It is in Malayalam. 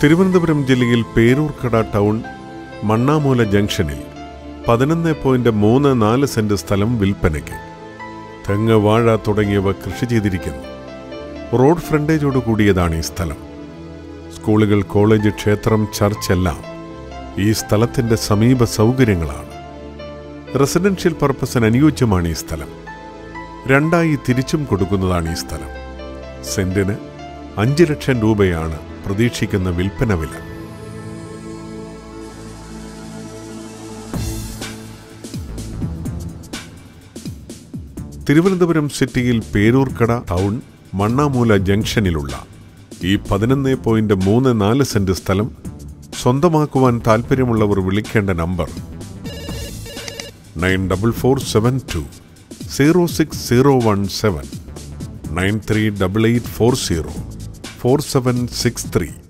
തിരുവനന്തപുരം ജില്ലയിൽ പേരൂർക്കട ടൗൺ മണ്ണാമൂല ജംഗ്ഷനിൽ പതിനൊന്ന് പോയിന്റ് മൂന്ന് നാല് സെന്റ് സ്ഥലം വിൽപ്പനയ്ക്ക് തെങ്ങ് വാഴ തുടങ്ങിയവ കൃഷി ചെയ്തിരിക്കുന്നു റോഡ് ഫ്രണ്ടേജോട് കൂടിയതാണ് ഈ സ്ഥലം സ്കൂളുകൾ കോളേജ് ക്ഷേത്രം ചർച്ച് എല്ലാം ഈ സ്ഥലത്തിന്റെ സമീപ സൗകര്യങ്ങളാണ് റെസിഡൻഷ്യൽ പർപ്പസിന് അനുയോജ്യമാണ് ഈ സ്ഥലം രണ്ടായി തിരിച്ചും കൊടുക്കുന്നതാണ് ഈ സ്ഥലം സെന്റിന് അഞ്ച് ലക്ഷം രൂപയാണ് പ്രതീക്ഷിക്കുന്ന വിൽപ്പന വില തിരുവനന്തപുരം സിറ്റിയിൽ പേരൂർക്കട ടൗൺ മണ്ണാമൂല ജംഗ്ഷനിലുള്ള ഈ പതിനൊന്ന് പോയിന്റ് മൂന്ന് നാല് സെന്റ് സ്ഥലം സ്വന്തമാക്കുവാൻ താൽപ്പര്യമുള്ളവർ വിളിക്കേണ്ട number nine double four seven two zero six zero one seven nine three double eight four zero four seven six three